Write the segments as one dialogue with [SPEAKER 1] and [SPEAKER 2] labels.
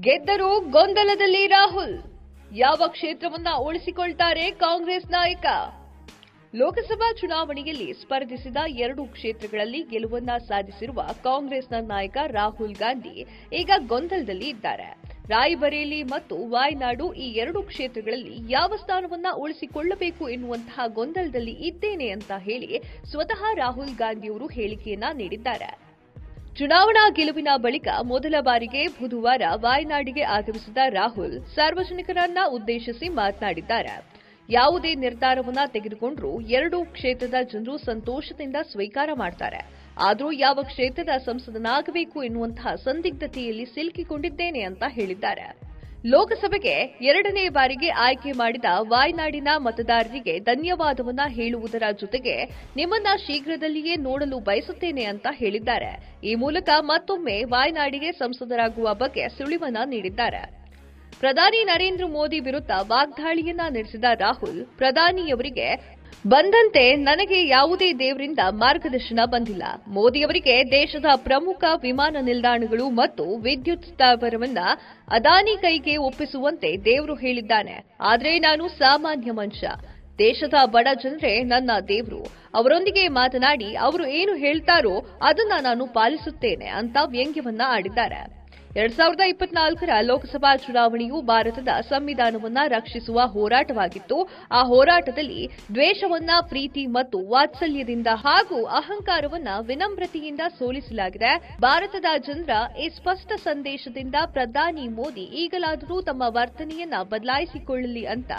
[SPEAKER 1] ಗೆದ್ದರೂ ಗೊಂದಲದಲ್ಲಿ ರಾಹುಲ್ ಯಾವ ಕ್ಷೇತ್ರವನ್ನ ಉಳಿಸಿಕೊಳ್ತಾರೆ ಕಾಂಗ್ರೆಸ್ ನಾಯಕ ಲೋಕಸಭಾ ಚುನಾವಣೆಯಲ್ಲಿ ಸ್ಪರ್ಧಿಸಿದ ಎರಡು ಕ್ಷೇತ್ರಗಳಲ್ಲಿ ಗೆಲುವನ್ನ ಸಾಧಿಸಿರುವ ಕಾಂಗ್ರೆಸ್ನ ನಾಯಕ ರಾಹುಲ್ ಗಾಂಧಿ ಈಗ ಗೊಂದಲದಲ್ಲಿ ಇದ್ದಾರೆ ರಾಯ್ಬರೇಲಿ ಮತ್ತು ವಾಯ್ನಾಡು ಈ ಎರಡು ಕ್ಷೇತ್ರಗಳಲ್ಲಿ ಯಾವ ಸ್ಥಾನವನ್ನ ಉಳಿಸಿಕೊಳ್ಳಬೇಕು ಎನ್ನುವಂತಹ ಗೊಂದಲದಲ್ಲಿ ಇದ್ದೇನೆ ಅಂತ ಹೇಳಿ ಸ್ವತಃ ರಾಹುಲ್ ಗಾಂಧಿಯವರು ಹೇಳಿಕೆಯನ್ನ ನೀಡಿದ್ದಾರೆ ಚುನಾವಣಾ ಗೆಲುವಿನ ಬಳಿಕ ಮೊದಲ ಬಾರಿಗೆ ಬುಧವಾರ ವಾಯನಾಡಿಗೆ ಆಗಮಿಸಿದ ರಾಹುಲ್ ಸಾರ್ವಜನಿಕರನ್ನ ಉದ್ದೇಶಿಸಿ ಮಾತನಾಡಿದ್ದಾರೆ ಯಾವುದೇ ನಿರ್ಧಾರವನ್ನ ತೆಗೆದುಕೊಂಡ್ರೂ ಎರಡೂ ಕ್ಷೇತ್ರದ ಜನರು ಸಂತೋಷದಿಂದ ಸ್ವೀಕಾರ ಮಾಡ್ತಾರೆ ಆದರೂ ಯಾವ ಕ್ಷೇತ್ರದ ಸಂಸದನಾಗಬೇಕು ಎನ್ನುವಂತಹ ಸಂದಿಗ್ಧತೆಯಲ್ಲಿ ಸಿಲುಕಿಕೊಂಡಿದ್ದೇನೆ ಅಂತ ಹೇಳಿದ್ದಾರೆ ಲೋಕಸಭೆಗೆ ಎರಡನೇ ಬಾರಿಗೆ ಆಯ್ಕೆ ಮಾಡಿದ ವಾಯ್ನಾಡಿನ ಮತದಾರರಿಗೆ ಧನ್ಯವಾದವನ್ನ ಹೇಳುವುದರ ಜೊತೆಗೆ ನಿಮ್ಮನ್ನ ಶೀಘ್ರದಲ್ಲಿಯೇ ನೋಡಲು ಬಯಸುತ್ತೇನೆ ಅಂತ ಹೇಳಿದ್ದಾರೆ ಈ ಮೂಲಕ ಮತ್ತೊಮ್ಮೆ ವಾಯ್ನಾಡಿಗೆ ಸಂಸದರಾಗುವ ಬಗ್ಗೆ ಸುಳಿವನ್ನ ನೀಡಿದ್ದಾರೆ ಪ್ರಧಾನಿ ನರೇಂದ್ರ ಮೋದಿ ವಿರುದ್ಧ ವಾಗ್ದಾಳಿಯನ್ನ ನಡೆಸಿದ ರಾಹುಲ್ ಪ್ರಧಾನಿಯವರಿಗೆ ಬಂದಂತೆ ನನಗೆ ಯಾವುದೇ ದೇವರಿಂದ ಮಾರ್ಗದರ್ಶನ ಬಂದಿಲ್ಲ ಮೋದಿಯವರಿಗೆ ದೇಶದ ಪ್ರಮುಖ ವಿಮಾನ ನಿಲ್ದಾಣಗಳು ಮತ್ತು ವಿದ್ಯುತ್ ಸ್ಥಾವರವನ್ನ ಅದಾನಿ ಕೈಗೆ ಒಪ್ಪಿಸುವಂತೆ ದೇವರು ಹೇಳಿದ್ದಾನೆ ಆದರೆ ನಾನು ಸಾಮಾನ್ಯ ಮನುಷ್ಯ ದೇಶದ ಬಡ ಜನರೇ ನನ್ನ ದೇವರು ಅವರೊಂದಿಗೆ ಮಾತನಾಡಿ ಅವರು ಏನು ಹೇಳ್ತಾರೋ ಅದನ್ನ ನಾನು ಪಾಲಿಸುತ್ತೇನೆ ಅಂತ ವ್ಯಂಗ್ಯವನ್ನ ಆಡಿದ್ದಾರೆ ಎರಡ್ ಸಾವಿರದ ಇಪ್ಪತ್ನಾಲ್ಕರ ಲೋಕಸಭಾ ಚುನಾವಣೆಯು ಭಾರತದ ಸಂವಿಧಾನವನ್ನ ರಕ್ಷಿಸುವ ಹೋರಾಟವಾಗಿತ್ತು ಆ ಹೋರಾಟದಲ್ಲಿ ದ್ವೇಷವನ್ನ ಪ್ರೀತಿ ಮತ್ತು ವಾತ್ಸಲ್ಯದಿಂದ ಹಾಗೂ ಅಹಂಕಾರವನ್ನ ವಿನಮ್ರತೆಯಿಂದ ಸೋಲಿಸಲಾಗಿದೆ ಭಾರತದ ಜನರ ಈ ಸ್ಪಷ್ಟ ಸಂದೇಶದಿಂದ ಪ್ರಧಾನಿ ಮೋದಿ ಈಗಲಾದರೂ ತಮ್ಮ ವರ್ತನೆಯನ್ನ ಬದಲಾಯಿಸಿಕೊಳ್ಳಲಿ ಅಂತ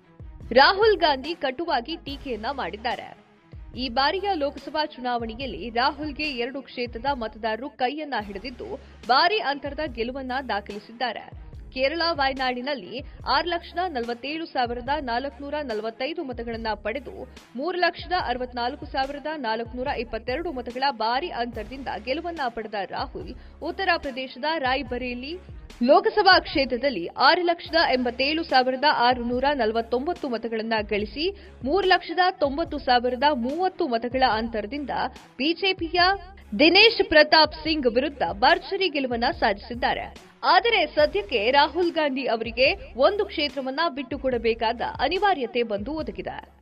[SPEAKER 1] ರಾಹುಲ್ ಗಾಂಧಿ ಕಟುವಾಗಿ ಟೀಕೆಯನ್ನ ಮಾಡಿದ್ದಾರೆ ಈ ಬಾರಿಯ ಲೋಕಸಭಾ ಚುನಾವಣೆಯಲ್ಲಿ ರಾಹುಲ್ಗೆ ಎರಡು ಕ್ಷೇತ್ರದ ಮತದಾರರು ಕೈಯನ್ನ ಹಿಡಿದಿದ್ದು ಭಾರಿ ಅಂತರದ ಗೆಲುವನ್ನ ದಾಖಲಿಸಿದ್ದಾರೆ ಕೇರಳ ವಾಯ್ನಾಡಿನಲ್ಲಿ ಆರು ಲಕ್ಷದ ನಲವತ್ತೇಳು ಸಾವಿರದ ನಾಲ್ಕುನೂರ ನಲವತ್ತೈದು ಮತಗಳನ್ನು ಪಡೆದು ಮೂರು ಲಕ್ಷದ ಅರವತ್ನಾಲ್ಕು ಸಾವಿರದ ನಾಲ್ಕುನೂರ ಇಪ್ಪತ್ತೆರಡು ಮತಗಳ ಭಾರಿ ಅಂತರದಿಂದ ಗೆಲುವನ್ನ ಪಡೆದ ರಾಹುಲ್ ಉತ್ತರ ಪ್ರದೇಶದ ರಾಯ್ಬರೇಲಿ ಲೋಕಸಭಾ ಕ್ಷೇತ್ರದಲ್ಲಿ ಆರು ಲಕ್ಷದ ಎಂಬತ್ತೇಳು ಸಾವಿರದ ಆರುನೂರ ನಲವತ್ತೊಂಬತ್ತು ಮತಗಳನ್ನು ಗಳಿಸಿ ಮೂರು ಲಕ್ಷದ ತೊಂಬತ್ತು ಸಾವಿರದ ಮೂವತ್ತು ಮತಗಳ ಅಂತರದಿಂದ ಬಿಜೆಪಿಯ ದಿನೇಶ್ ಪ್ರತಾಪ್ ಸಿಂಗ್ ವಿರುದ್ಧ ಭರ್ಜರಿ ಗೆಲುವನ್ನ ಸಾಧಿಸಿದ್ದಾರೆ ಆದರೆ ಸದ್ಯಕ್ಕೆ ರಾಹುಲ್ ಗಾಂಧಿ ಅವರಿಗೆ ಒಂದು ಕ್ಷೇತ್ರವನ್ನ ಬಿಟ್ಟುಕೊಡಬೇಕಾದ ಅನಿವಾರ್ಯತೆ ಬಂದು ಒದಗಿದೆ